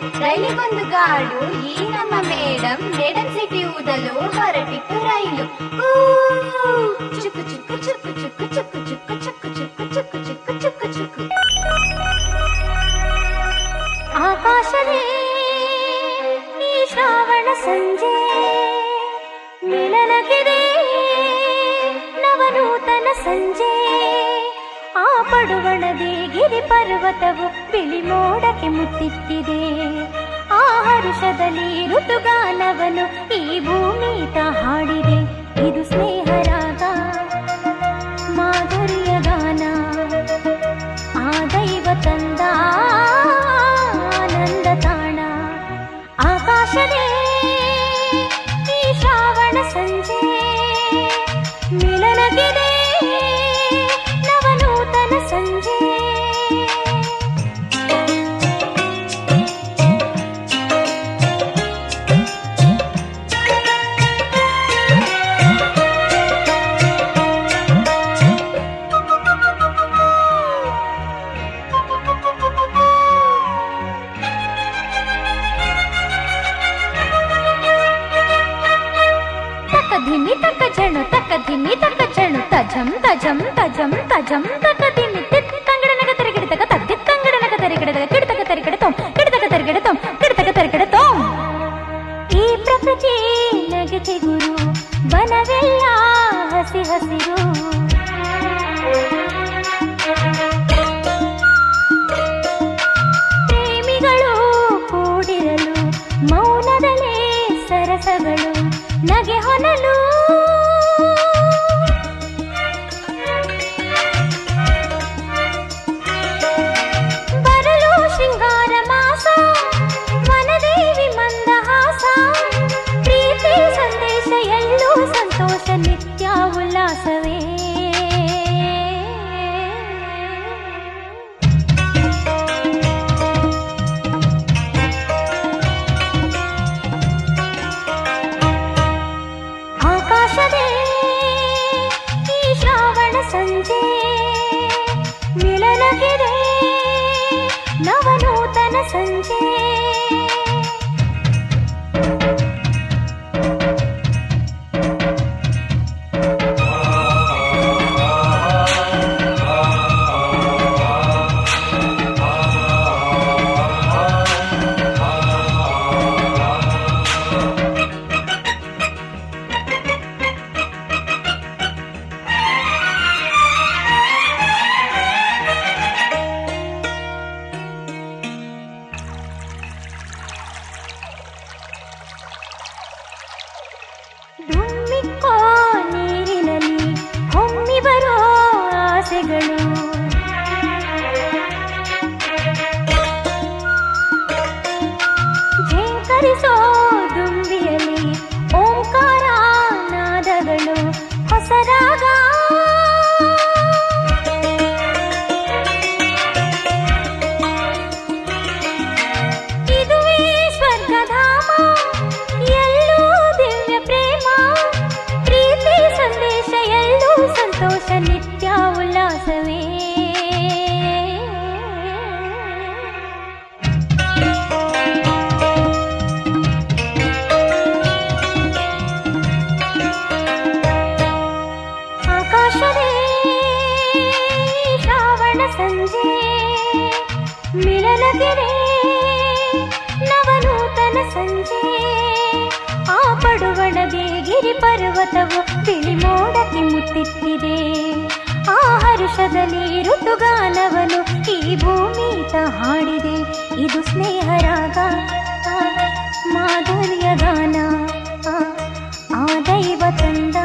ರೈಲಿಗೊಂದು ಗಾಡು ಈ ನಮ್ಮ madam madam city ಊದಲು ಹೊರಟಿತ್ತು ರೈಲು ಊ, ಚುಕ್ಕು ಚುಕ್ಕು ಚುಕ್ಕು ಚುಕ್ಕು ಚುಕ್ಕು ಚುಕ್ಕು ಚುಕ್ಕು ಚುಕ್ಕು ಚುಕ್ಕು ಚುಕ್ಕು ಚುಕ್ಕು ಚುಕ್ಕು ಆಕಾಶವೇ ಈ ಶ್ರಾವಣ ಸಂಜೆ ಮಿಲನಗಿದೆ ನವನೂತನ ಸಂಜೆ ಆ ಪಡುವಣದೆ ಗಿರಿ ಪರ್ವತವು ಬಿಳಿ ಮೋಡಕ್ಕೆ ಮುತ್ತಿತ್ತಿದೆ ಆ ಹರುಷದಲ್ಲಿ ಋತುಗಾನವನು ಈ ಭೂಮಿ ತ ಹಾಡಿದೆ ಇದು ಸ್ನೇಹರಾಗ ಮಾಧುರ್ಯ ಗಾನ ಆ ದೈವ ತಂದ ಆನಂದ ತಾಣ ಆಕಾಶವೇ ಈ ಶ್ರಾವಣ ಸಂಜೆ ಮಿಲನಗಿದೆ ನವನೂತನ ಸಂಜೆ ತಕ ಧಿಮಿ ತಕ ಜಣು ತಕ ಧಿಮಿ ತಕ ಜಣು ತಜಂ ತಜಂ ತಜಂ ತಜಂ ತಕ ಧಿಮಿ ತಿತ್ ತಂಗಡ ನಗ ತೆರಗಿಡ ತಕ ತದ್ದಿ ತಂಗಡ ನಗ ತೆರಗಿಡ ತಕ ಕಿಡ ತಕ ತೆರಗಿಡ ತೋಂ ಕಿಡ ತಕ ತೆರಗಿಡ ತೋಂ ಕಿಡ ತಕ ತೆರಗಿಡ ತೋಂ ಈ ಪ್ರಕೃತಿ ನಗಿತೆ ಗುರು ಬನವೆಲ್ಲ ಹಸಿ ಹಸಿರು ಪ್ರೇಮಿಗಳು ಕೂಡಿರಲು ಮೌನದಲ್ಲೇ ಸರಸಗಳು ನಗೆ ಹೊನಲು ಬರಲು ಶೃಂಗಾರ ಮಾಸ ವನದೇವಿ ಮಂದಹಾಸ ಪ್ರೀತಿ ಸಂದೇಶ ಎಲ್ಲೂ ಸಂತೋಷ ನಿತ್ಯ ಉಲ್ಲಾಸವೇ ಆಕಾಶದೇ ಈ ಶ್ರಾವಣ ಸಂಜೆ ಮಿಲನಗಿದೆ ನವನೂತನ ಸಂಜೆ ಧುಮ್ಮಿಕ್ಕೋ ನೀರಿನಲ್ಲಿ ಹೊಮ್ಮಿ ಬರೋ ಆಸೆಗಳು ಝೇಂಕರಿಸೋ ದುಂಬಿಯಲ್ಲಿ ಓಂಕಾರ ನಾದಗಳು ಹೊಸ ರಾಗ ಇದುವೇ ಸ್ವರ್ಗಧಾಮ ಎಲ್ಲೂ ದಿವ್ಯ ಪ್ರೇಮ ಪ್ರೀತಿ ಸಂದೇಶ ಎಲ್ಲೂ ಸಂತೋಷ ನಿತ್ಯ ಉಲ್ಲಾಸವೇ ಆಕಾಶವೇ ಶ್ರಾವಣ ಸಂಜೆ ಮಿಲನಗೆರೆ ನವನೂತನ ಸಂಜೆ ಆ ಪಡುವಣದೆ ಗಿರಿ ಪರ್ವತವು ಬಿಳಿ ಮೋಡಕ್ಕೆ ಮುತ್ತಿತ್ತಿದೆ ಆ ಹರುಷದಲ್ಲಿ ಋತುಗಾನವನು ಈ ಭೂಮಿ ತ ಹಾಡಿದೆ ಇದು ಸ್ನೇಹರಾಗ ಆ, ಮಾಧುರ್ಯ ಗಾನ ಆ, ಆ ದೈವ ತಂದ